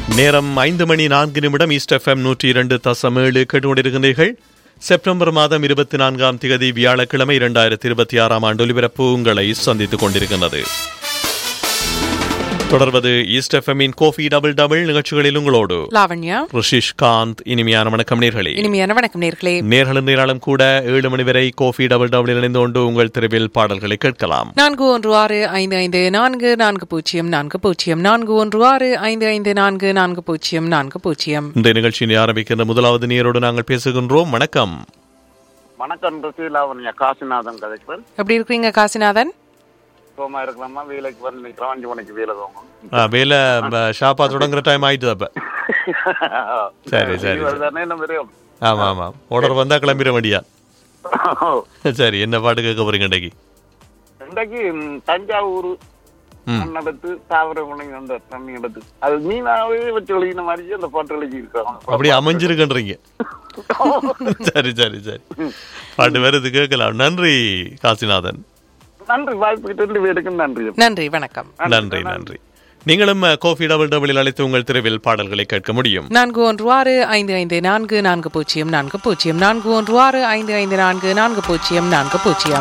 நேரம் ஐந்து மணி நான்கு நிமிடம் ஈஸ்ட் எஃப்எம் நூற்றி இரண்டு தசம் ஏழு கேட்டுக்கொண்டிருக்கிறீர்கள் செப்டம்பர் மாதம் இருபத்தி நான்காம் திகதி வியாழக்கிழமை இரண்டாயிரத்தி இருபத்தி ஆறாம் ஆண்டு ஒலிபரப்பு உங்களை சந்தித்துக் கொண்டிருக்கின்றது தொடர்வது ஈஸ்ட் எஃப்எம்மின் கோஃபி டபுள் டபுள் நிகழ்ச்சிகளில் உங்களோடு லாவண்யா ரிஷிஷ் காந்த் இனிமையான வணக்கம் நேர்களே இனிமையான வணக்கம் நேர்களே நேர்களும் நேராலும் கூட ஏழு மணி வரை கோஃபி டபுள் டபுள் இணைந்து கொண்டு உங்கள் தெருவில் பாடல்களை கேட்கலாம் நான்கு ஒன்று ஆறு ஐந்து ஐந்து நான்கு நான்கு பூஜ்ஜியம் நான்கு பூஜ்ஜியம் நான்கு ஒன்று ஆறு ஐந்து ஐந்து நான்கு நான்கு பூஜ்ஜியம் நான்கு பூஜ்ஜியம் இந்த நிகழ்ச்சியை ஆரம்பிக்கின்ற முதலாவது நேரோடு நாங்கள் பேசுகின்றோம் வணக்கம் வணக்கம் ருசி லாவண்யா காசிநாதன் கதைக்கிறேன் எப்படி இருக்கீங்க காசிநாதன் சோமா இருக்கலாமா வேலைக்கு வந்து நிற்கிறோம் அஞ்சு மணிக்கு வேலை தோணும் ஆ, வேலை ம, ஷாப்பா தொடங்குற டைம் ஆயிட்டு அப்ப சரி, சரி. தானே என்ன தெரியும் ஆமா ஆமா ஆர்டர் வந்தா கிளம்பிட வேண்டியா சரி என்ன பாட்டு கேட்க போறீங்க இன்றைக்கு இன்றைக்கு ம், தஞ்சாவூர் ம். மண்ணெடுத்து தாவர முனைங்க அந்த தண்ணி எடுத்து அது மீனாவே வச்சு எழுதின மாதிரி அந்த பாட்டு எழுதி இருக்காங்க அப்படி அமைஞ்சிருக்கன்றீங்க சரி சரி சரி பாட்டு வருது கேட்கலாம் நன்றி காசிநாதன் நன்றி வாய்ப்புக்கு ரெண்டு பேருக்கும் நன்றி நன்றி வணக்கம் நன்றி நன்றி நீங்களும் கோஃபி டபுள் டபுளில் அழைத்து உங்கள் தெருவில் பாடல்களை கேட்க முடியும் நான்கு ஒன்று ஆறு ஐந்து ஐந்து நான்கு நான்கு பூஜ்ஜியம் நான்கு பூஜ்ஜியம் நான்கு ஒன்று ஆறு ஐந்து ஐந்து நான்கு நான்கு பூஜ்ஜியம் நான்கு பூஜ்ஜியம்